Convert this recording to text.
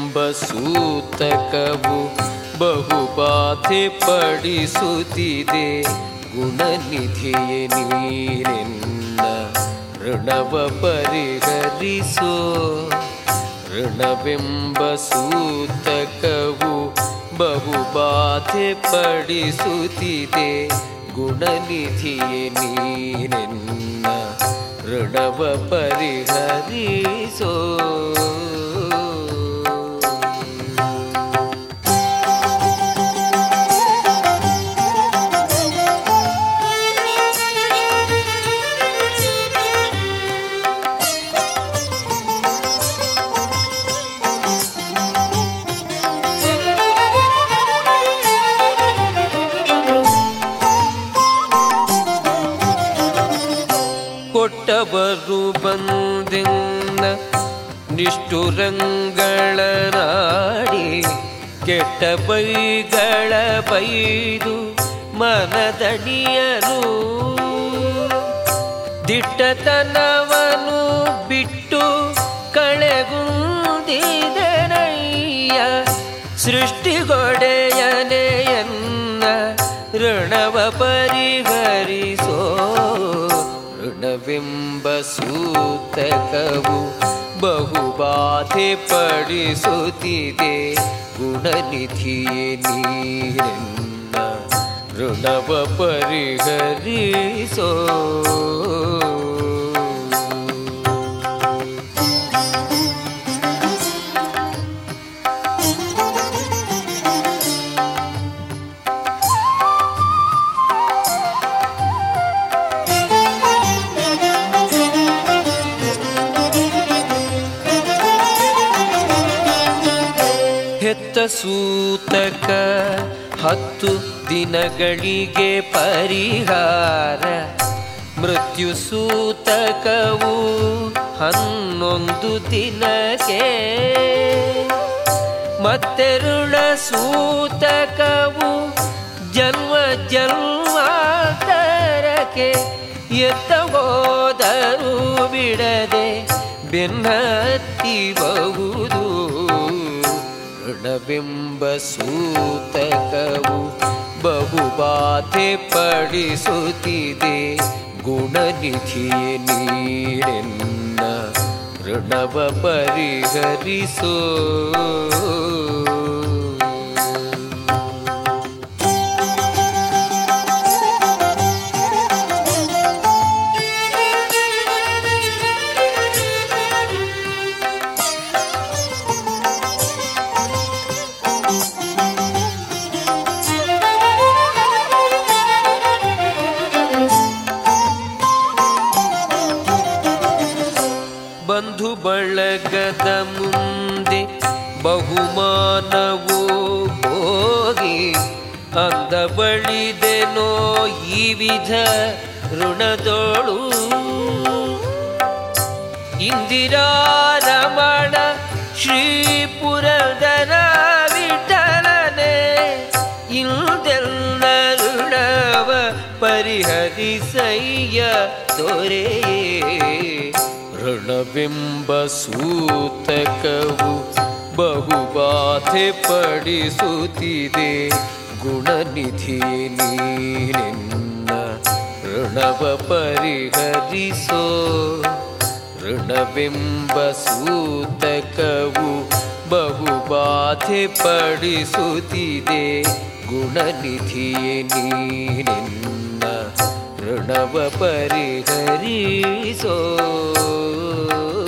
ಸೂತಕವು ಬಹುಬಾಧೆ ಪಡಿಸುತ್ತಿದೆ ಗುಣನಿಧಿಯೇ ನೀನೆನ್ನ ಋಣವ ಪರಿಹರಿಸೋ ಋಣವೆಂಬ ಸೂತಕವು ಬಹುಬಾಧೆ ಪಡಿಸುತ್ತಿದೆ ಗುಣನಿಧಿಯೇ ನೀನೆನ್ನ ಋಣವ ಪರಿಹರಿಸೋ ಕೊಟ್ಟವರು ಬಂದೆನ್ನ ನಿಷ್ಠುರಂಗಳ ನಾಡಿ ಕೆಟ್ಟ ಬೈಗಳ ಬೈದು ಮನದಣಿಯನು ದಿಟ್ಟತನವನು ಬಿಟ್ಟು ಕಳೆಗುಂದಿದನಯ್ಯ ಸೃಷ್ಟಿಗೊಡೆಯನೆಯನ್ನ ಋಣವ ಪರಿಹರಿಸೋ ಋಣವೆಂಬ ಸೂತಕವು ಬಹುಬಾಧೆ ಪಡಿಸುತ್ತಿದೆ ಗುಣನಿಧಿಯೇ ನೀರೆನ್ನ ಋಣವ ಪರಿಹರಿಸೋ ಹೆತ್ತ ಸೂತಕ ಹತ್ತು ದಿನಗಳಿಗೆ ಪರಿಹಾರ ಮೃತ್ಯು ಸೂತಕವು ಹನ್ನೊಂದು ದಿನಕ್ಕೆ ಮತ್ತೆ ಋಣ ಸೂತಕವು ಜನ್ಮ ಜನ್ಮಾಂತರಕ್ಕೆ ಎತ್ತ ಹೋದರೂ ಬಿಡದೆ ಬೆನ್ನತ್ತಿ ಬಹುದು ಋಣವೆಂಬ ಸೂತಕವು ಬಹುಬಾಧೆ ಪಡಿಸುತ್ತಿದೆ ಗುಣನಿಧಿಯೇ ನೀರೆನ್ನ ಋಣವ ಪರಿಹರಿಸೋ ಬಂಧು ಬಳಗದ ಮುಂದೆ ಬಹುಮಾನವು ಹೋಗಿ ಅಂದ ಬಳಿದೆನೋ ಈ ವಿಧ ಋಣದೋಳು ಇಂದಿರಾ ರಮಣ ಶ್ರೀಪುರದರ ವಿಠಲನೆ ಇಂದೆಲ್ಲ ಋಣವ ಪರಿಹರಿಸಯ್ಯ ದೊರೆಯೇ ಋಣವೆಂಬ ಸೂತಕವು ಬಹುಬಾಧೆ ಪಡಿಸುತ್ತಿದೆ ಗುಣನಿಧಿಯೇ ನೀನೆನ್ನ ಋಣವ ಪರಿಹರಿಸೋ ಋಣವೆಂಬ ಸೂತಕವು ಬಹುಬಾಧೆ ಪಡಿಸುತ್ತಿದೆ ಗುಣನಿಧಿಯೇ ನೀನೆನ್ನ ಋಣವ ಪರಿಹರಿಸೋ